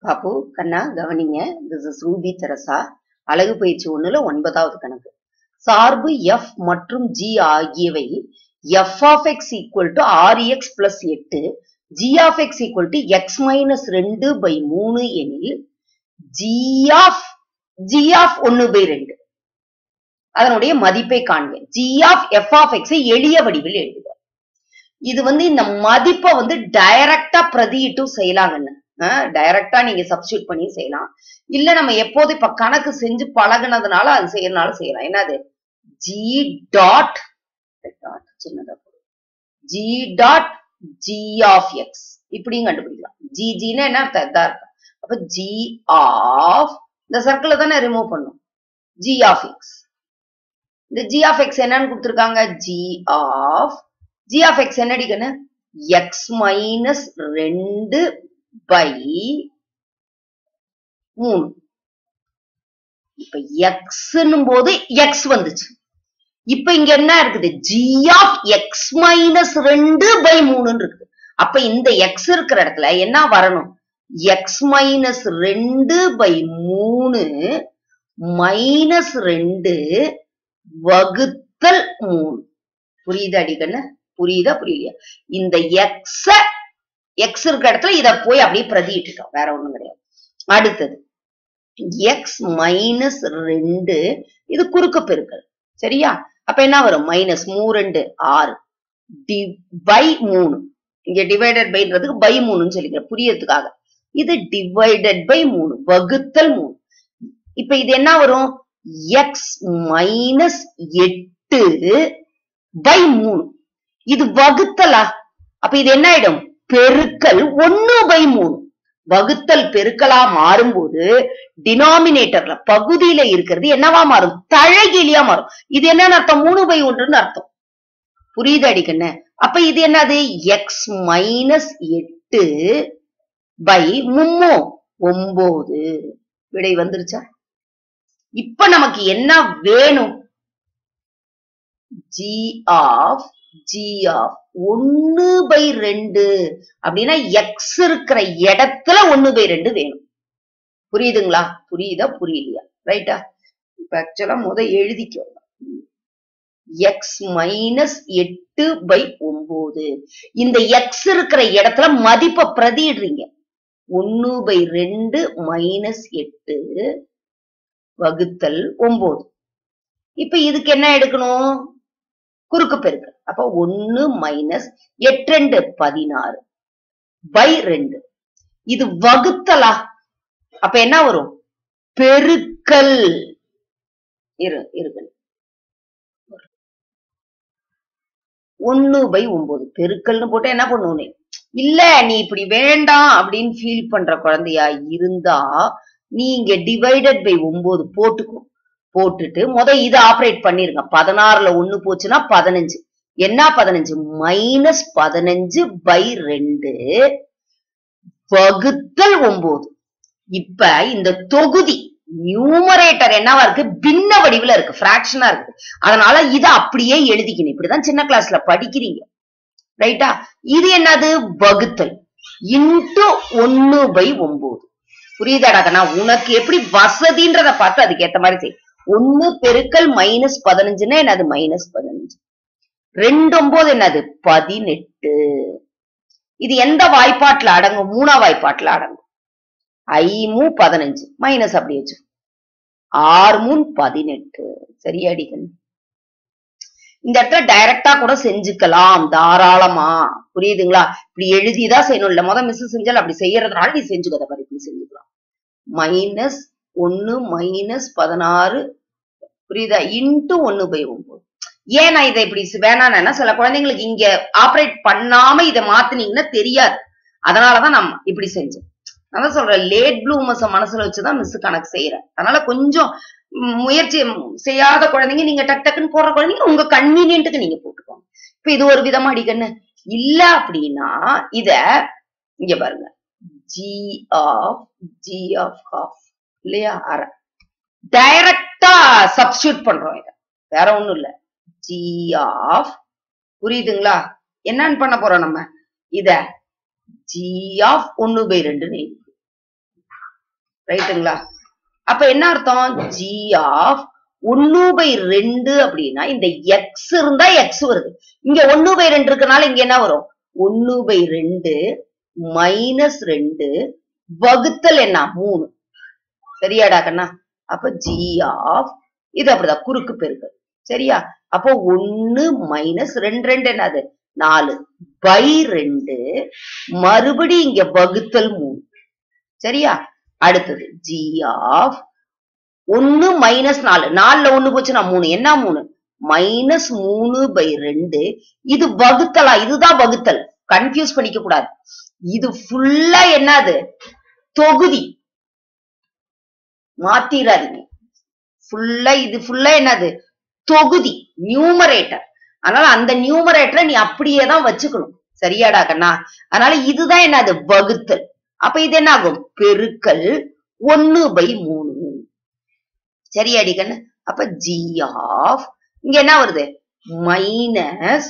பாப்பு கண்ணா கவனிங்க this is Ruby Teresa அழகு பயிற்சி ஒண்ணுல ஒன்பதாவது கணக்கு சார்பு எஃப் மற்றும் ஜி ஆகியவை F of X equal to R X plus எட்டு G of X equal to X minus ரெண்டு பை மூணு எனில் ஜி ஆஃப் ஜி ஆஃப் ஒன்னு பை ரெண்டு அதனுடைய மதிப்பை காண்க G of F of X எளிய வடிவில் எழுதுக இது வந்து இந்த மதிப்பை வந்து டைரக்டா பிரதியிட்டும் செய்யலாங்கன்னு டைரக்டா நீங்க சப்ஸ்டியூட் பண்ணி செய்யலாம் இல்ல நம்ம எப்போது இப்ப கணக்கு செஞ்சு பழகுனதுனால அது செய்யறதுனால செய்யலாம் என்னது ஜி டாட் சின்னதா G dot G of X இப்படியும் கண்டுபிடிக்கலாம் ஜி ஜின்னா என்ன அர்த்தம் இதா இருக்கும் அப்ப ஜி ஆஃப் இந்த சர்க்கிளை தானே ரிமூவ் பண்ணும் ஜி ஆஃப் எக்ஸ் இந்த ஜி ஆஃப் எக்ஸ் என்னன்னு கொடுத்துருக்காங்க G of G of X என்னடி கண்ணு எக்ஸ் மைனஸ் ரெண்டு பை மூணு இப்ப எக்ஸ்னும் போது எக்ஸ் வந்துச்சு இப்ப இங்க என்ன இருக்குது ஜி ஆஃப் எக்ஸ் மைனஸ் ரெண்டு பை மூணுன்னு இருக்குது அப்ப இந்த எக்ஸ் இருக்கிற இடத்துல என்ன வரணும் எக்ஸ் மைனஸ் ரெண்டு பை மூணு மைனஸ் ரெண்டு வகுத்தல் மூணு புரியுதா அடிக்கண்ணு புரியுதா புரியலையா இந்த எக்ஸ எக்ஸ் இருக்கிற இடத்துல இத போய் அப்படியே பிரதியிட்டுட்டோம் வேற ஒண்ணும் கிடையாது அடுத்தது எக்ஸ் மைனஸ் ரெண்டு இது குறுக்கு பெருக்கல் சரியா அப்ப என்ன வரும் மைனஸ் மூ ரெண்டு ஆறு டி பை மூணு இங்க டிவைடட் பைன்றதுக்கு பை மூணுன்னு சொல்லிக்கிறேன் புரியறதுக்காக இது டிவைடட் பை மூணு வகுத்தல் மூணு இப்ப இது என்ன வரும் எக்ஸ் மைனஸ் எட்டு பை மூணு இது வகுத்தலா அப்ப இது என்ன ஆயிடும் பெருக்கல் ஒன்னு பை மூணு வகுத்தல் பெருக்கலா மாறும்போது டினாமினேட்டர்ல பகுதியில இருக்கிறது என்னவா மாறும் தழகிலியா மாறும் இது என்னன்னு அர்த்தம் மூணு பை ஒன்றுன்னு அர்த்தம் புரியுது அடிக்கண்ண அப்ப இது என்னது எக்ஸ் மைனஸ் எட்டு பை மும்மோ ஒன்பது விடை வந்துருச்சா இப்ப நமக்கு என்ன வேணும் ஜி ஆஃப் ஜி ஆஃப் ஒன்னு பை ரெண்டு அப்படின்னா எக்ஸ் இருக்கிற இடத்துல ஒன்னு பை ரெண்டு வேணும் புரியுதுங்களா புரியுதா புரியலையா ரைட்டா இப்ப ஆக்சுவலா முத எழுதிக்கோ எக்ஸ் மைனஸ் எட்டு பை ஒன்பது இந்த எக்ஸ் இருக்கிற இடத்துல மதிப்பை பிரதிடுறீங்க ஒன்னு பை ரெண்டு மைனஸ் எட்டு வகுத்தல் ஒன்பது இப்ப இதுக்கு என்ன எடுக்கணும் குறுக்கு பெருக்கு அப்ப ஒன்னு மைனஸ் எட்டு ரெண்டு பதினாறு பை ரெண்டு இது வகுத்தலா அப்ப என்ன வரும் பெருக்கல் இரு இருக்கு ஒன்னு பை ஒன்பது பெருக்கல்னு போட்டு என்ன பண்ணுவோம் இல்ல நீ இப்படி வேண்டாம் அப்படின்னு ஃபீல் பண்ற குழந்தையா இருந்தா நீ இங்க டிவைடட் பை ஒன்பது போட்டுக்கும் போட்டுட்டு முத இதை ஆப்ரேட் பண்ணிருங்க பதினாறுல ஒண்ணு போச்சுன்னா பதினஞ்சு என்ன பதினஞ்சு மைனஸ் பதினஞ்சு பை ரெண்டு வகுத்தல் ஒன்பது இப்ப இந்த தொகுதி நியூமரேட்டர் என்னவா இருக்கு பின்ன வடிவுல இருக்கு பிராக்ஷனா இருக்கு அதனால இதை அப்படியே எழுதிக்கணும் இப்படிதான் சின்ன கிளாஸ்ல படிக்கிறீங்க ரைட்டா இது என்னது வகுத்தல் இன்டு ஒன்னு பை ஒன்பது புரியுதாடா கண்ணா உனக்கு எப்படி வசதின்றத பார்த்து அதுக்கு ஏத்த மாதிரி செய் ஒன்னு பெருக்கல் மைனஸ் பதினஞ்சுன்னா என்னது மைனஸ் பதினஞ்சு ரெண்டு ஒன்பது என்னது பதினெட்டு இது எந்த வாய்ப்பாட்டுல அடங்கும் மூணா வாய்ப்பாட்டுல அடங்கும் ஐமூ பதினஞ்சு மைனஸ் அப்படி வச்சு ஆறு மூணு பதினெட்டு சரியா அடிக்கணும் இந்த இடத்துல டைரக்டா கூட செஞ்சுக்கலாம் தாராளமா புரியுதுங்களா இப்படி எழுதிதான் செய்யணும் இல்ல முத மிஸ் செஞ்சால் அப்படி செய்யறதுனால நீ செஞ்சுக்கத பாரு இப்படி செஞ்சுக்கலாம் மைனஸ் ஒன்னு மைனஸ் பதினாறு புரியுதா இன்ட்டு ஒன்னு பை ஒன்பது ஏன் நான் இதை இப்படி வேணான்னா சில குழந்தைங்களுக்கு இங்க ஆப்ரேட் பண்ணாம இதை மாத்துனீங்கன்னா தெரியாது அதனாலதான் நம்ம இப்படி செஞ்சோம் நான் சொல்றேன் லேட் ப்ளூமஸ மனசுல வச்சுதான் மிஸ் கணக்கு செய்யறேன் அதனால கொஞ்சம் முயற்சி செய்யாத குழந்தைங்க நீங்க டக் டக்குன்னு போடுற குழந்தைங்க உங்க கன்வீனியன்ட்டுக்கு நீங்க போட்டுக்கோங்க இப்ப இது ஒரு விதமா அடிக்கன்னு இல்ல அப்படின்னா இத இங்க பாருங்க G of G of half இல்லையா அரை டைரக்டா சப்ஸ்டியூட் பண்றோம் இத வேற ஒண்ணும் இல்ல ஜி ஆஃப் புரியுதுங்களா என்னன்னு பண்ண போறோம் நம்ம இத ஜி ஆஃப் ஒன்னு பை ரெண்டுன்னு ரைட்டுங்களா அப்ப என்ன அர்த்தம் ஜி ஆஃப் ஒன்னு பை ரெண்டு அப்படின்னா இந்த எக்ஸ் இருந்தா எக்ஸ் வருது இங்க ஒன்னு பை ரெண்டு இருக்கனால இங்க என்ன வரும் ஒன்னு பை ரெண்டு மைனஸ் ரெண்டு வகுத்தல் என்ன மூணு சரியாடா கண்ணா அப்ப ஜி ஆஃப் இது அப்படிதான் குறுக்கு பெருக்கு சரியா அப்போ ஒன்னு மைனஸ் ரெண்டு ரெண்டு என்னது நாலு பை ரெண்டு மறுபடி இங்க வகுத்தல் மூணு சரியா அடுத்தது ஜி ஆஃப் ஒன்னு மைனஸ் நாலு நாலுல ஒண்ணு போச்சுன்னா மூணு என்ன மூணு மைனஸ் மூணு பை ரெண்டு இது வகுத்தலா இதுதான் வகுத்தல் கன்ஃபியூஸ் பண்ணிக்க கூடாது இது ஃபுல்லா என்னது தொகுதி மாத்திராதீங்க ஃபுல்லா இது ஃபுல்லா என்னது தொகுதி நியூமரேட்டர் அதனால அந்த நியூமரேட்டரை நீ அப்படியே தான் வச்சுக்கணும் சரியாடா கண்ணா அதனால இதுதான் என்னது வகுத்தல் அப்ப இது என்ன ஆகும் பெருக்கல் ஒன்னு பை மூணு சரியாடி கண்ணு அப்ப ஜி ஆஃப் இங்க என்ன வருது மைனஸ்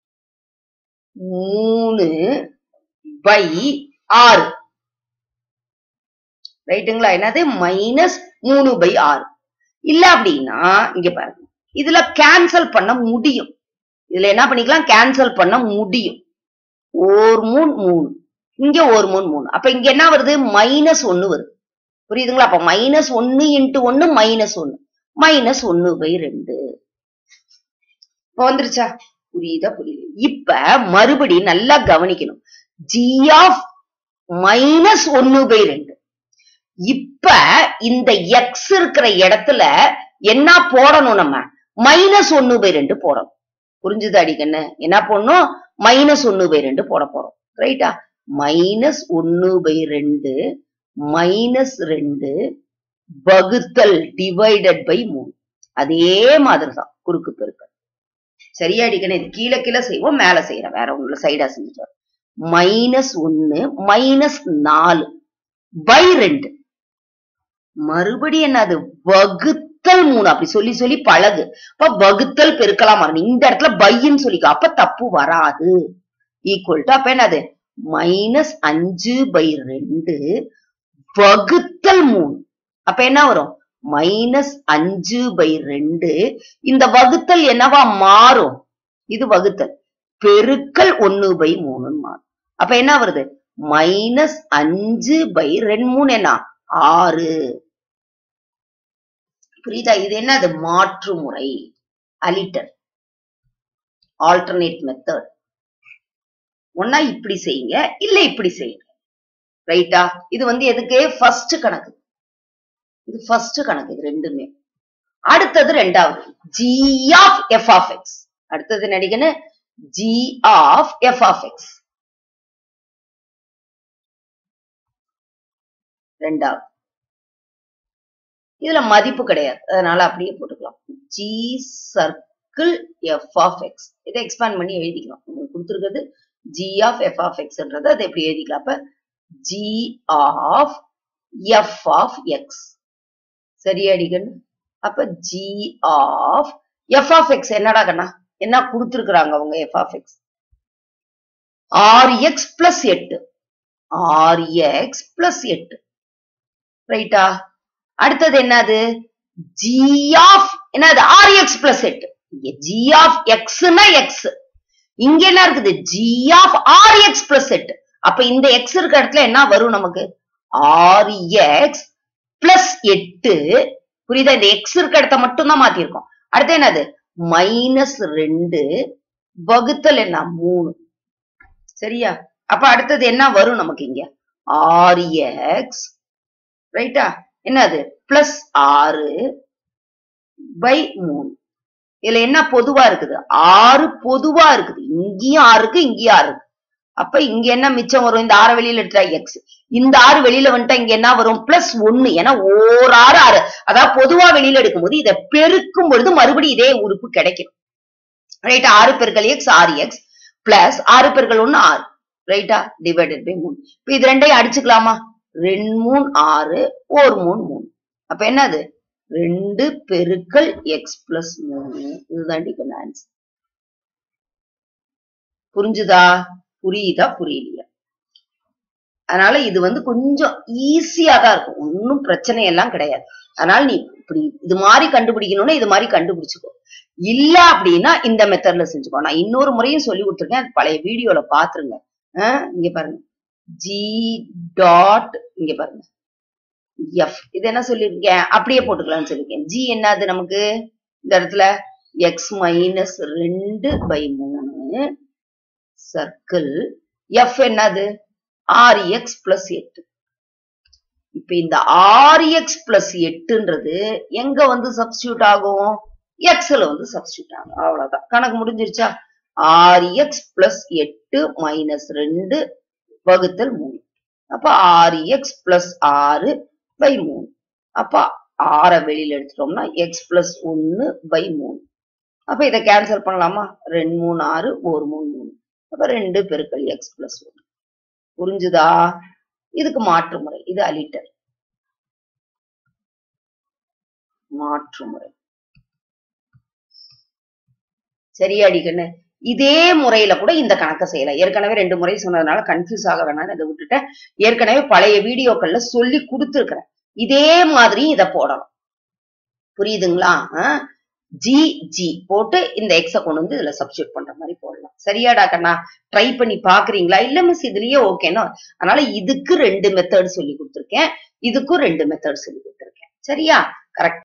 மூணு பை ஆறு ரைட்டுங்களா என்னது மைனஸ் மூணு பை ஆறு இல்ல அப்படின்னா இங்க பாருங்க இதுல கேன்சல் பண்ண முடியும் இதுல என்ன பண்ணிக்கலாம் கேன்சல் பண்ண முடியும் ஒரு மூணு மூணு இங்க ஒரு மூணு மூணு அப்ப இங்க என்ன வருது மைனஸ் ஒன்னு வருது புரியுதுங்களா அப்ப மைனஸ் ஒன்னு இன்ட்டு ஒன்னு மைனஸ் ஒன்னு மைனஸ் ஒன்னு பை ரெண்டு இப்ப வந்துருச்சா புரியுதா புரியுது இப்ப மறுபடி நல்லா கவனிக்கணும் ஜி ஆஃப் மைனஸ் ஒன்னு பை ரெண்டு இப்ப இந்த எக்ஸ் இருக்கிற இடத்துல என்ன போடணும் நம்ம மைனஸ் ஒன்னு பை ரெண்டு போடணும் புரிஞ்சுது அடிக்கண்ணு என்ன போடணும் மைனஸ் ஒன்னு பை ரெண்டு போட போறோம் ரைட்டா மைனஸ் ஒன்னு பை ரெண்டு மைனஸ் ரெண்டு வகுத்தல் டிவைடட் பை மூணு அதே மாதிரிதான் குறுக்கு பெருக்கல் சரியா அடிக்கணும் இது கீழே கீழே செய்வோம் மேல செய்யறோம் வேற ஒண்ணுல சைடா செஞ்சுட்டோம் மைனஸ் ஒன்னு மைனஸ் நாலு பை ரெண்டு மறுபடியும் என்னது வகுத்தல் மூணு அப்படி சொல்லி சொல்லி பழகு அப்ப வகுத்தல் பெருக்கலாம் வரணும் இந்த இடத்துல பைன்னு சொல்லிக்கோ அப்ப தப்பு வராது ஈக்குவல் டு அப்ப என்னது மைனஸ் அஞ்சு பை ரெண்டு வகுத்தல் மூணு அப்ப என்ன வரும் மைனஸ் அஞ்சு பை ரெண்டு இந்த வகுத்தல் என்னவா மாறும் இது வகுத்தல் பெருக்கல் ஒன்னு பை மூணுன்னு மாறும் அப்ப என்ன வருது மைனஸ் அஞ்சு பை ரெண்டு மூணு என்ன ஆறு புரியுதா இது என்னது மாற்று முறை அலிட்டர் ஆல்டர்னேட் மெத்தட் ஒன்னா இப்படி செய்யுங்க இல்ல இப்படி செய்யுங்க ரைட்டா இது வந்து எதுக்கு ஃபர்ஸ்ட் கணக்கு இது ஃபர்ஸ்ட் கணக்கு இது ரெண்டுமே அடுத்தது ரெண்டாவது G of F of X அடுத்தது நடிகன்னு G of F of X ரெண்டாவது இதுல மதிப்பு கிடையாது அதனால அப்படியே போட்டுக்கலாம் G circle F of X இதை எக்ஸ்பேண்ட் பண்ணி எழுதிக்கலாம் உங்களுக்கு கொடுத்துருக்கிறது ஜி ஆஃப் எஃப் ஆஃப் எக்ஸ்ன்றது அதை எப்படி எழுதிக்கலாம் அப்ப G of F of X சரியாடிகன் அப்ப G of F of X என்னடா கண்ணா என்ன கொடுத்துருக்குறாங்க அவங்க F of X R X plus எட்டு ஆர் எக்ஸ் பிளஸ் எட்டு ரைட்டா அடுத்தது என்னது ஜி ஆஃப் என்னது ஆர் எக்ஸ் பிளஸ் எட்டு ஜி ஆஃப் எக்ஸ்னா எக்ஸ் இங்க என்ன இருக்குது G of R X plus எட்டு அப்ப இந்த எக்ஸ் இருக்க இடத்துல என்ன வரும் நமக்கு ஆர் எக்ஸ் பிளஸ் எட்டு புரியுதா இந்த எக்ஸ் இருக்க இடத்த மட்டும் தான் மாத்திருக்கோம் அடுத்து என்னது மைனஸ் ரெண்டு வகுத்தல் என்ன மூணு சரியா அப்ப அடுத்தது என்ன வரும் நமக்கு இங்க ஆர் எக்ஸ் ரைட்டா என்னது பிளஸ் ஆறு பை மூணு இதுல என்ன பொதுவா இருக்குது ஆறு பொதுவா இருக்குது இங்கேயும் ஆறு இருக்கு இங்கேயும் ஆறு இருக்கு அப்ப இங்க என்ன மிச்சம் வரும் இந்த ஆறு வெளியில எடுத்தா எக்ஸ் இந்த ஆறு வெளியில வந்துட்டா இங்க என்ன வரும் பிளஸ் ஒன்னு ஏன்னா ஓர் ஆறு ஆறு அதாவது பொதுவா வெளியில எடுக்கும்போது இதை பெருக்கும் பொழுது மறுபடியும் இதே உறுப்பு கிடைக்கும் ரைட்டா ஆறு பெருக்கல் எக்ஸ் ஆறு எக்ஸ் பிளஸ் ஆறு பெருக்கல் ஒன்னு ஆறு ரைட்டா டிவைடட் பை மூணு இப்ப இது ரெண்டையும் அடிச்சுக்கலாமா ரெண்டு மூணு ஆறு ஒரு மூணு மூணு அப்ப என்னது ரெண்டு பெருக்கல் எக்ஸ் பிளஸ் மூணு இதுதான் டிக்கன் ஆன்சர் புரிஞ்சுதா புரியுதா புரியலையா அதனால இது வந்து கொஞ்சம் ஈஸியா தான் இருக்கும் ஒன்னும் பிரச்சனை எல்லாம் கிடையாது அதனால நீ இப்படி இது மாதிரி கண்டுபிடிக்கணும்னா இது மாதிரி கண்டுபிடிச்சுக்கோ இல்ல அப்படின்னா இந்த மெத்தட்ல செஞ்சுக்கோ நான் இன்னொரு முறையும் சொல்லி கொடுத்துருக்கேன் அது பழைய வீடியோல பாத்துருங்க ஆஹ் இங்க பாருங்க ஜி டாட் இங்க பாருங்க எஃப் இது என்ன சொல்லியிருக்கேன் அப்படியே போட்டுக்கலாம்னு சொல்லியிருக்கேன் ஜி என்னது நமக்கு இந்த இடத்துல எக்ஸ் மைனஸ் ரெண்டு பை மூணு சர்க்கிள் எஃப் என்னது ஆறு எக்ஸ் பிளஸ் எட்டு இப்ப இந்த ஆறு எக்ஸ் பிளஸ் எட்டுன்றது எங்க வந்து சப்ஸ்டியூட் ஆகும் எக்ஸ்ல வந்து சப்ஸ்டியூட் ஆகும் அவ்வளவுதான் கணக்கு முடிஞ்சிருச்சா ஆறு எக்ஸ் பிளஸ் எட்டு மைனஸ் ரெண்டு வகுத்தல் மூணு அப்ப ஆறு எக்ஸ் பிளஸ் ஆறு பை மூணு அப்ப ஆறை வெளியில எடுத்துட்டோம்னா எக்ஸ் பிளஸ் ஒன்னு பை மூணு அப்ப இதை கேன்சல் பண்ணலாமா ரெண்டு மூணு ஆறு ஒரு மூணு மூணு அப்ப ரெண்டு பெருக்கல் எக்ஸ் பிளஸ் ஒன்னு புரிஞ்சுதா இதுக்கு மாற்று முறை இது அலிட்டர் மாற்று முறை சரியாடி கண்ணு இதே முறையில கூட இந்த கணக்கை செய்யலாம் ஏற்கனவே ரெண்டு முறை சொன்னதுனால கன்ஃபியூஸ் ஆக வேணாம்னு இதை விட்டுட்டேன் ஏற்கனவே பழைய வீடியோக்கள்ல சொல்லி கொடுத்துருக்கிறேன் இதே மாதிரி இத போடணும் புரியுதுங்களா ஜி ஜி போட்டு இந்த எக்ஸ கொண்டு வந்து இதுல சப்ஸ்டியூட் பண்ற மாதிரி போடலாம் சரியாடா கண்ணா ட்ரை பண்ணி பாக்குறீங்களா இல்ல மிஸ் இதுலயே ஓகேன்னா அதனால இதுக்கு ரெண்டு மெத்தட் சொல்லி கொடுத்துருக்கேன் இதுக்கும் ரெண்டு மெத்தட் சொல்லி கொடுத்துருக்கேன் சரியா கரெக்ட்